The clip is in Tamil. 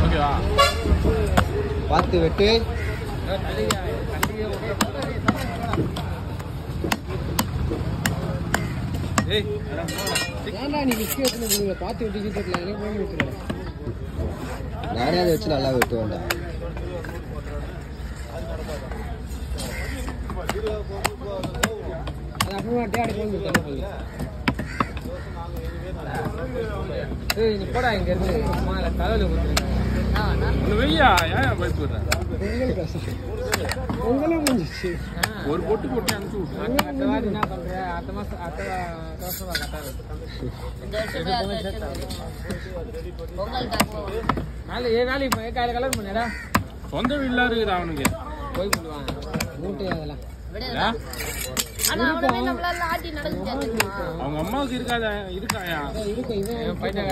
ஓகேவா பார்த்து வெட்டு ஏய் ஏன்டா நீ விஸ்கி எடுத்துன்னு பார்த்து வெட்டி கிட்டல எனக்கு வாங்கி விட்டுருல நானே அதை வச்சு நல்லா வெட்டுவேன்டா அது அப்புறமா டேடி வாங்கி விட்டு போகுது ஏய் நீ போடா இங்க இருந்து மாலை தலையில ஊத்துறேன் ஒன்று வெய்யா ஏன் பயத்து விடுறேன் பொங்கல் காசு பொங்கலும் முடிஞ்சிச்சு ஒரு பொட்டு போட்டு அனுப்பிச்சு விட்றேன் அடுத்த வாரம் என்ன பண்ற அடுத்த மாசம் அடுத்த வருஷம் கட்டாரு நாளை ஏ வேலைக்கு போய் காலையில் கலர் பண்ணடா சொந்த வீடுலாம் இருக்குது அவனுக்கு போய் பண்ணுவாங்க மூட்டை அதெல்லாம் ஏன்? அவங்க அம்மாவுக்கு இருக்காத இருக்காயா இருக்கும் இவன் பையன்